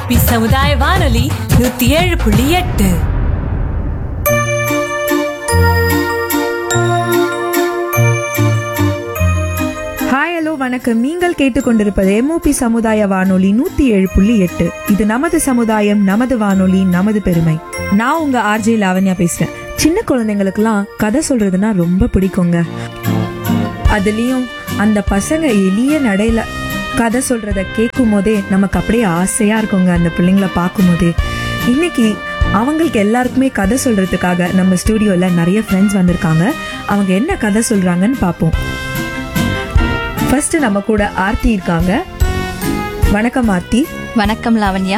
MOP சமுதாய வானொலி நூத்தி ஏழு புள்ளி எட்டு ஹாய் ஹலோ வணக்கம் நீங்கள் கேட்டுக்கொண்டிருப்பது எம்ஓபி சமுதாய வானொலி நூத்தி ஏழு புள்ளி எட்டு இது நமது சமுதாயம் நமது வானொலி நமது பெருமை நான் உங்க ஆர்ஜே லாவண்யா பேசுறேன் சின்ன குழந்தைங்களுக்குலாம் கதை சொல்றதுன்னா ரொம்ப பிடிக்குங்க அதுலயும் அந்த பசங்க எளிய நடையில கதை சொல்றத கேட்கும் போதே நமக்கு அப்படியே ஆசையா இருக்குங்க அந்த பிள்ளைங்கள பார்க்கும் போதே இன்னைக்கு அவங்களுக்கு எல்லாருக்குமே கதை சொல்றதுக்காக நம்ம ஸ்டூடியோல நிறைய ஃப்ரெண்ட்ஸ் வந்திருக்காங்க அவங்க என்ன கதை சொல்றாங்கன்னு பார்ப்போம் ஃபர்ஸ்ட் நம்ம கூட ஆர்த்தி இருக்காங்க வணக்கம் ஆர்த்தி வணக்கம் லாவண்யா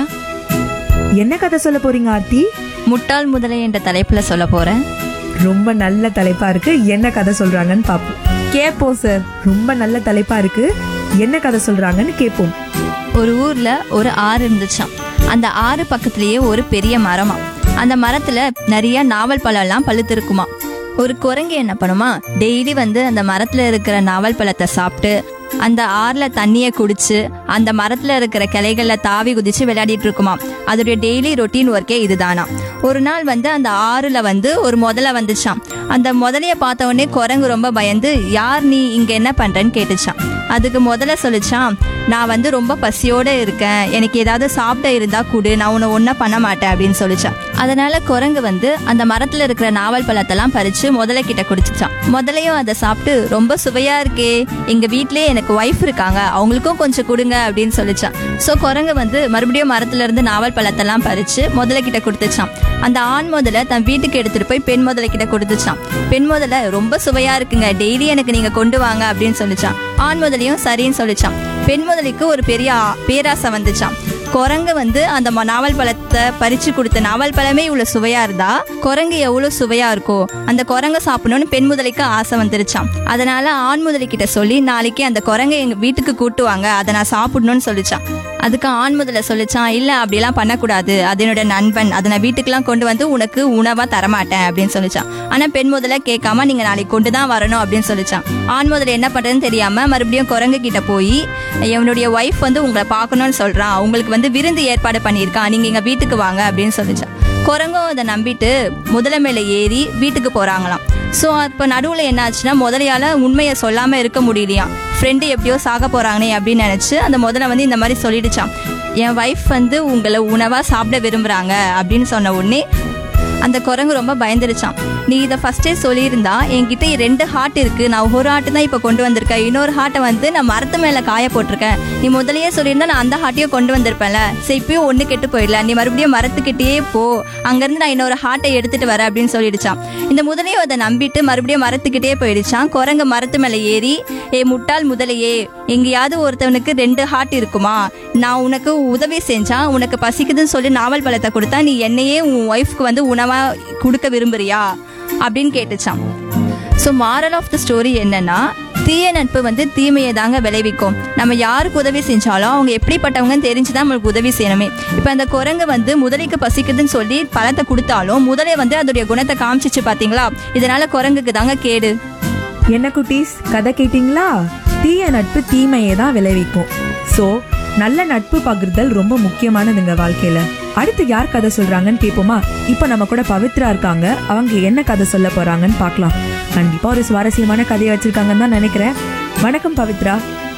என்ன கதை சொல்ல போறீங்க ஆர்த்தி முட்டாள் முதலை என்ற தலைப்புல சொல்ல போறேன் ரொம்ப நல்ல தலைப்பா இருக்கு என்ன கதை சொல்றாங்கன்னு பார்ப்போம் கேட்போம் சார் ரொம்ப நல்ல தலைப்பா இருக்கு என்ன கதை சொல்றாங்கன்னு கேட்போம் ஒரு ஊர்ல ஒரு ஆறு இருந்துச்சாம் அந்த ஆறு பக்கத்திலேயே ஒரு பெரிய மரமா அந்த மரத்துல நிறைய நாவல் பழம் எல்லாம் பழுத்திருக்குமா ஒரு குரங்கு என்ன பண்ணுமா டெய்லி வந்து அந்த மரத்துல இருக்கிற நாவல் பழத்தை சாப்பிட்டு அந்த ஆறுல தண்ணியை குடிச்சு அந்த மரத்துல இருக்கிற கிளைகள்ல தாவி குதிச்சு விளையாடிட்டு இருக்குமா அதோடைய டெய்லி ரொட்டீன் ஒர்க்கே இதுதானா ஒரு நாள் வந்து அந்த ஆறுல வந்து ஒரு முதலை வந்துச்சாம் அந்த முதலைய பார்த்த உடனே குரங்கு ரொம்ப பயந்து யார் நீ இங்க என்ன பண்றேன்னு கேட்டுச்சான் அதுக்கு முதல்ல சொல்லிச்சான் நான் வந்து ரொம்ப பசியோட இருக்கேன் எனக்கு ஏதாவது சாப்பிட இருந்தா கூடு நான் உன்னை ஒன்றும் பண்ண மாட்டேன் அப்படின்னு சொல்லிச்சான் அதனால குரங்கு வந்து அந்த மரத்துல இருக்கிற நாவல் பழத்தெல்லாம் பறிச்சு முதலை கிட்ட குடிச்சிச்சான் முதலையும் அதை சாப்பிட்டு ரொம்ப சுவையா இருக்கே எங்க வீட்லயே எனக்கு ஒய்ஃப் இருக்காங்க அவங்களுக்கும் கொஞ்சம் கொடுங்க அப்படின்னு சொல்லிச்சான் ஸோ குரங்கு வந்து மறுபடியும் மரத்துல இருந்து நாவல் பழத்தெல்லாம் பறிச்சு முதலை கிட்ட கொடுத்துச்சான் அந்த ஆண் முதலை தன் வீட்டுக்கு எடுத்துட்டு போய் பெண் முதலை கிட்ட கொடுத்துச்சான் பெண் முதலை ரொம்ப சுவையா இருக்குங்க டெய்லி எனக்கு நீங்க கொண்டு வாங்க அப்படின்னு சொல்லிச்சான் ஆண் முதலையும் சரின்னு சொல்லிச்சான் பெண் முதலைக்கு ஒரு பெரிய ஆ- பேராசை வந்துச்சான் குரங்கு வந்து அந்த ம- நாவல் பழத்தை பறிச்சு கொடுத்த நாவல் பழமே இவ்வளவு சுவையா இருந்தா குரங்கு எவ்வளவு சுவையா இருக்கோ அந்த குரங்கை சாப்பிடணும்னு பெண் முதலைக்கு ஆசை வந்துருச்சாம் அதனால ஆண் முதலை கிட்ட சொல்லி நாளைக்கு அந்த குரங்கை எங்க வீட்டுக்கு கூட்டுவாங்க அதை நான் சாப்பிடணும்னு சொல்லிச்சான் அதுக்கு ஆண் முதல்ல சொல்லிச்சான் இல்ல அப்படிலாம் பண்ணக்கூடாது அது என்னோட நண்பன் அதை நான் வீட்டுக்கெல்லாம் கொண்டு வந்து உனக்கு உணவா தரமாட்டேன் அப்படின்னு சொல்லிச்சான் ஆனா பெண் முதல்ல கேட்காம நீங்க நாளைக்கு கொண்டு தான் வரணும் அப்படின்னு சொல்லிச்சான் ஆண் முதல்ல என்ன பண்றதுன்னு தெரியாம மறுபடியும் குரங்கு கிட்ட போய் என்னுடைய ஒய்ஃப் வந்து உங்களை பார்க்கணும்னு சொல்றான் உங்களுக்கு வந்து விருந்து ஏற்பாடு பண்ணியிருக்கான் நீங்க எங்க வீட்டுக்கு வாங்க அப்படின்னு சொல்லிச்சான் குரங்கும் அதை நம்பிட்டு முதல மேல ஏறி வீட்டுக்கு போறாங்களாம் ஸோ அப்போ நடுவில் என்ன ஆச்சுன்னா முதலையால உண்மையை சொல்லாம இருக்க முடியலையாம் ஃப்ரெண்டு எப்படியோ சாக போறாங்களே அப்படின்னு நினைச்சு அந்த முதல்ல வந்து இந்த மாதிரி சொல்லிடுச்சான் என் ஒய்ஃப் வந்து உங்களை உணவா சாப்பிட விரும்புறாங்க அப்படின்னு சொன்ன உடனே அந்த குரங்கு ரொம்ப பயந்துருச்சான் நீ இதை ஃபர்ஸ்டே சொல்லியிருந்தா என்கிட்ட ரெண்டு ஹார்ட் இருக்கு நான் ஒரு ஹார்ட் தான் இப்போ கொண்டு வந்திருக்கேன் இன்னொரு ஹார்ட்டை வந்து நான் மரத்து மேலே காய போட்டிருக்கேன் நீ முதலையே சொல்லியிருந்தா நான் அந்த ஹார்ட்டையும் கொண்டு வந்திருப்பேன்ல சரி இப்பயும் ஒன்று கெட்டு போயிடல நீ மறுபடியும் மரத்துக்கிட்டேயே போ அங்கேருந்து நான் இன்னொரு ஹார்ட்டை எடுத்துட்டு வரேன் அப்படின்னு சொல்லிடுச்சான் இந்த முதலையும் அதை நம்பிட்டு மறுபடியும் மரத்துக்கிட்டே போயிடுச்சான் குரங்கு மரத்து மேலே ஏறி ஏ முட்டாள் முதலையே எங்கேயாவது ஒருத்தவனுக்கு ரெண்டு ஹார்ட் இருக்குமா நான் உனக்கு உதவி செஞ்சா உனக்கு பசிக்குதுன்னு சொல்லி நாவல் பழத்தை கொடுத்தா நீ என்னையே உன் ஒய்ஃப்க்கு வந்து உணவா கொடுக்க விரும்புறியா அப்படின்னு கேட்டுச்சான் so moral of the story என்னன்னா தீய நட்பு வந்து தீமையை தாங்க விளைவிக்கும் நம்ம யாருக்கு உதவி செஞ்சாலும் அவங்க எப்படிப்பட்டவங்கன்னு தெரிஞ்சுதான் நம்மளுக்கு உதவி செய்யணுமே இப்போ அந்த குரங்கு வந்து முதலைக்கு பசிக்குதுன்னு சொல்லி பழத்தை கொடுத்தாலும் முதலை வந்து அதோடைய குணத்தை காமிச்சிச்சு பாத்தீங்களா இதனால குரங்குக்கு தாங்க கேடு என்ன குட்டீஸ் கதை கேட்டிங்களா தீய நட்பு தீமையை தான் விளைவிக்கும் சோ நல்ல நட்பு பகிர்தல் ரொம்ப முக்கியமானதுங்க வாழ்க்கையில அடுத்து யார் கதை சொல்றாங்கன்னு கேட்போமா இப்போ நம்ம கூட பவித்ரா இருக்காங்க அவங்க என்ன கதை சொல்ல போறாங்கன்னு பார்க்கலாம் கண்டிப்பா ஒரு சுவாரஸ்யமான கதையை வச்சிருக்காங்கன்னு தான் நினைக்கிறேன் வணக்கம் பவித்ரா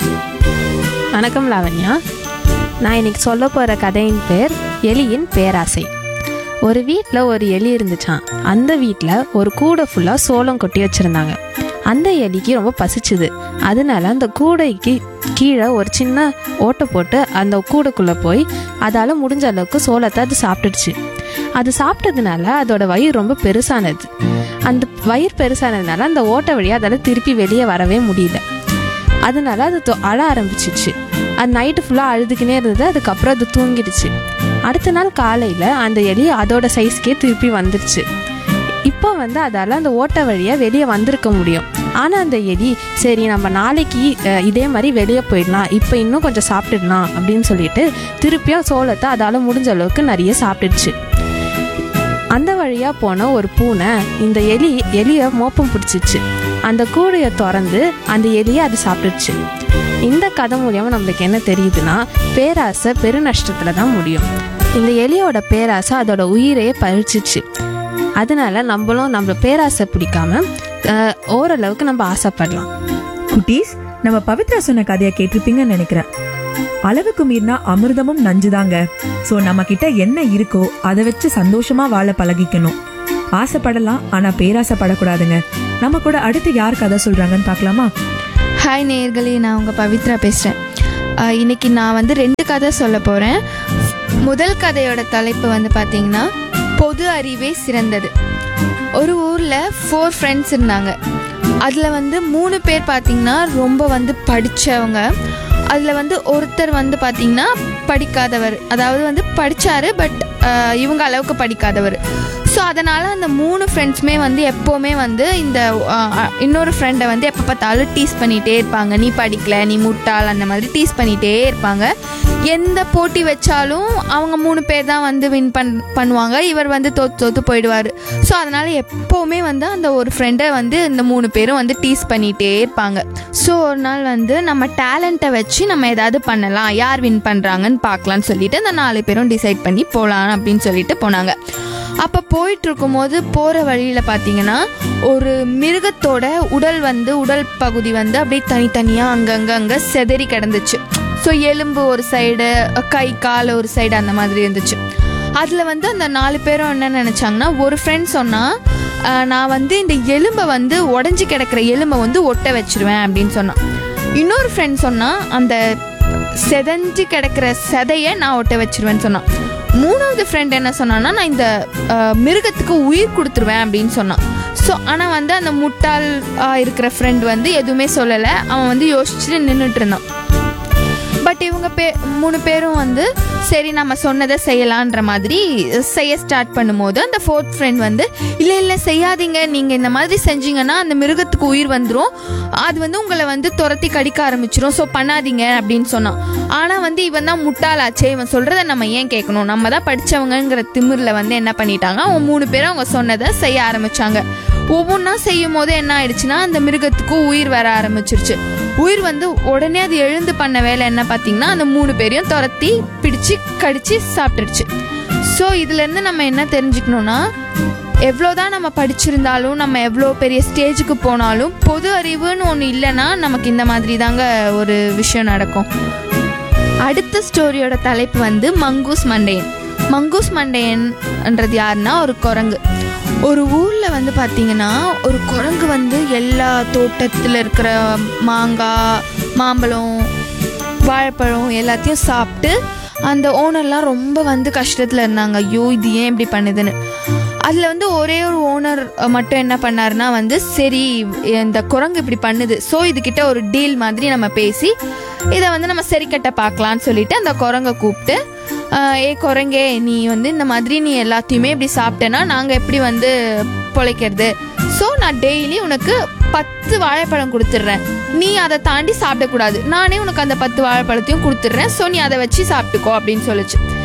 வணக்கம் லாவண்யா நான் இன்னைக்கு சொல்ல போகிற கதையின் பேர் எலியின் பேராசை ஒரு வீட்டில் ஒரு எலி இருந்துச்சாம் அந்த வீட்டில் ஒரு கூடை ஃபுல்லாக சோளம் கொட்டி வச்சுருந்தாங்க அந்த எலிக்கு ரொம்ப பசிச்சுது அதனால அந்த கூடைக்கு கீழே ஒரு சின்ன ஓட்டை போட்டு அந்த கூடைக்குள்ளே போய் அதால் முடிஞ்ச அளவுக்கு சோளத்தை அது சாப்பிட்டுடுச்சு அது சாப்பிட்டதுனால அதோட வயிறு ரொம்ப பெருசானது அந்த வயிறு பெருசானதுனால அந்த ஓட்டை வழியாக அதால் திருப்பி வெளியே வரவே முடியல அதனால அது தொ- அழ ஆரம்பிச்சிச்சு அது நைட்டு ஃபுல்லாக அழுதுகினே இருந்தது அதுக்கப்புறம் அது தூங்கிடுச்சு அடுத்த நாள் காலையில் அந்த எலி அதோட சைஸ்க்கே திருப்பி வந்துருச்சு இப்போ வந்து அதால் அந்த ஓட்டை வழியாக வெளியே வந்திருக்க முடியும் ஆனால் அந்த எலி சரி நம்ம நாளைக்கு அஹ், இதே மாதிரி வெளியே போயிடலாம் இப்போ இன்னும் கொஞ்சம் சாப்பிட்டுடலாம் அப்படின்னு சொல்லிட்டு திருப்பியும் சோளத்தை அதால் முடிஞ்ச அளவுக்கு நிறைய சாப்பிட்டுடுச்சு அந்த வழியா போன ஒரு பூனை இந்த எலி எலிய மோப்பம் பிடிச்சிச்சு அந்த கூடையை திறந்து அந்த எலியை அது சாப்பிட்டுச்சு இந்த கதை மூலியமாக நம்மளுக்கு என்ன தெரியுதுன்னா பேராசை பெருநஷ்டத்தில் தான் முடியும் இந்த எலியோட பேராசை அதோட உயிரையே பறிச்சிச்சு அதனால நம்மளும் நம்ம பேராசை பிடிக்காம அஹ், ஓரளவுக்கு நம்ம ஆசைப்படலாம் குட்டீஸ் நம்ம பவித்ரா சொன்ன கதையை கேட்டிருப்பீங்கன்னு நினைக்கிறேன் அளவுக்கு மீறினா அமிர்தமும் நஞ்சுதாங்க சோ நம்ம கிட்ட என்ன இருக்கோ அதை வச்சு சந்தோஷமா வாழ பழகிக்கணும் ஆசைப்படலாம் ஆனா பேராசைப்படக்கூடாதுங்க நம்ம கூட அடுத்து யார் கதை சொல்றாங்கன்னு பார்க்கலாமா ஹாய் நேயர்களே நான் உங்கள் பவித்ரா பேசுகிறேன் இன்னைக்கு நான் வந்து ரெண்டு கதை சொல்ல போகிறேன் முதல் கதையோட தலைப்பு வந்து பார்த்தீங்கன்னா பொது அறிவே சிறந்தது ஒரு ஊரில் ஃபோர் ஃப்ரெண்ட்ஸ் இருந்தாங்க அதில் வந்து மூணு பேர் பார்த்தீங்கன்னா ரொம்ப வந்து படித்தவங்க அதில் வந்து ஒருத்தர் வந்து பார்த்தீங்கன்னா படிக்காதவர் அதாவது வந்து படித்தார் பட் இவங்க அளவுக்கு படிக்காதவர் ஸோ அதனால் அந்த மூணு ஃப்ரெண்ட்ஸுமே வந்து எப்போவுமே வந்து இந்த அஹ், அஹ், இன்னொரு ஃப்ரெண்டை வந்து எப்போ பார்த்தாலும் டீஸ் பண்ணிகிட்டே இருப்பாங்க நீ படிக்கல நீ முட்டாள் அந்த மாதிரி டீஸ் பண்ணிகிட்டே இருப்பாங்க எந்த போட்டி வச்சாலும் அவங்க மூணு பேர் தான் வந்து வின் பண் பண்ணுவாங்க இவர் வந்து தோத்து தோத்து போயிடுவார் ஸோ அதனால் எப்போவுமே வந்து அந்த ஒரு ஃப்ரெண்டை வந்து இந்த மூணு பேரும் வந்து டீஸ் பண்ணிகிட்டே இருப்பாங்க ஸோ ஒரு நாள் வந்து நம்ம டேலண்ட்டை வச்சு நம்ம ஏதாவது பண்ணலாம் யார் வின் பண்ணுறாங்கன்னு பார்க்கலான்னு சொல்லிட்டு அந்த நாலு பேரும் டிசைட் பண்ணி போகலாம் அப்படின்னு சொல்லிட்டு போனாங்க அப்போ போயிட்டு இருக்கும்போது போகிற வழியில் பார்த்தீங்கன்னா ஒரு மிருகத்தோட உடல் வந்து உடல் பகுதி வந்து அப்படியே தனித்தனியாக அங்கங்கே அங்கே செதறி கிடந்துச்சு ஸோ எலும்பு ஒரு சைடு கை கால் ஒரு சைடு அந்த மாதிரி இருந்துச்சு அதில் வந்து அந்த நாலு பேரும் என்ன நினச்சாங்கன்னா ஒரு ஃப்ரெண்ட் சொன்னால் நான் வந்து இந்த எலும்பை வந்து உடஞ்சி கிடக்கிற எலும்பை வந்து ஒட்ட வச்சிருவேன் அப்படின்னு சொன்னான் இன்னொரு ஃப்ரெண்ட் சொன்னால் அந்த செதஞ்சு கிடக்கிற செதையை நான் ஒட்ட வச்சிருவேன்னு சொன்னான் மூணாவது ஃப்ரெண்ட் என்ன சொன்னான்னா நான் இந்த அஹ், மிருகத்துக்கு உயிர் கொடுத்துருவேன் அப்படின்னு சொன்னான் ஸோ ஆனால் வந்து அந்த முட்டாள் ஆஹ், இருக்கிற ஃப்ரெண்ட் வந்து எதுவுமே சொல்லலை அவன் வந்து யோசிச்சுட்டு நின்றுட்டு இருந்தான் பட் இவங்க பே மூணு பேரும் வந்து சரி நம்ம சொன்னதை செய்யலான்ற மாதிரி செய்ய ஸ்டார்ட் பண்ணும்போது அந்த ஃபோர்த் ஃப்ரெண்ட் வந்து இல்லை இல்லை செய்யாதீங்க நீங்கள் இந்த மாதிரி செஞ்சீங்கன்னா அந்த மிருகத்துக்கு உயிர் வந்துடும் அது வந்து உங்களை வந்து துரத்தி கடிக்க ஆரம்பிச்சிரும் ஸோ பண்ணாதீங்க அப்படின்னு சொன்னான் ஆனால் வந்து இவன் தான் முட்டாளாச்சே இவன் சொல்கிறத நம்ம ஏன் கேட்கணும் நம்ம தான் படித்தவங்கங்கிற திமிரில் வந்து என்ன பண்ணிட்டாங்க அவங்க மூணு பேரும் அவங்க சொன்னதை செய்ய ஆரம்பிச்சாங்க ஒவ்வொன்றா செய்யும் போது என்ன ஆயிடுச்சுன்னா அந்த மிருகத்துக்கு உயிர் வர ஆரம்பிச்சிருச்சு உயிர் வந்து உடனே அது எழுந்து பண்ண வேலை என்ன பார்த்தீங்கன்னா அந்த மூணு பேரையும் துரத்தி பிடிச்சு கடிச்சு சாப்பிட்டுருச்சு ஸோ இதுலேருந்து நம்ம என்ன தெரிஞ்சுக்கணும்னா எவ்வளோதான் நம்ம படிச்சிருந்தாலும் நம்ம எவ்வளோ பெரிய ஸ்டேஜுக்கு போனாலும் பொது அறிவுன்னு ஒன்று இல்லைன்னா நமக்கு இந்த மாதிரி தாங்க ஒரு விஷயம் நடக்கும் அடுத்த ஸ்டோரியோட தலைப்பு வந்து மங்கூஸ் மண்டையன் மங்கூஸ் மண்டையன்ன்றது யாருன்னா ஒரு குரங்கு ஒரு ஊரில் வந்து பார்த்தீங்கன்னா ஒரு குரங்கு வந்து எல்லா தோட்டத்தில் இருக்கிற மாங்காய் மாம்பழம் வாழைப்பழம் எல்லாத்தையும் சாப்பிட்டு அந்த ஓனர்லாம் ரொம்ப வந்து கஷ்டத்தில் இருந்தாங்க ஐயோ இது ஏன் இப்படி பண்ணுதுன்னு அதில் வந்து ஒரே ஒரு ஓனர் மட்டும் என்ன பண்ணாருன்னா வந்து சரி இந்த குரங்கு இப்படி பண்ணுது ஸோ இதுகிட்ட ஒரு டீல் மாதிரி நம்ம பேசி இதை வந்து நம்ம சரி கட்ட பார்க்கலான்னு சொல்லிட்டு அந்த குரங்கை கூப்பிட்டு "ஆஹ், ஏ குரங்கே நீ வந்து இந்த மாதிரி நீ எல்லாத்தையுமே இப்படி சாப்பிட்டேன்னா நாங்கள் எப்படி வந்து பொழைக்கிறது ஸோ நான் டெய்லி உனக்கு பத்து வாழைப்பழம் கொடுத்துட்றேன் நீ அதை தாண்டி சாப்பிடக்கூடாது நானே உனக்கு அந்த பத்து வாழைப்பழத்தையும் கொடுத்துட்றேன் ஸோ நீ அதை வச்சு சாப்பிட்டுக்கோ அப்படின்னு சொல்லுச்சு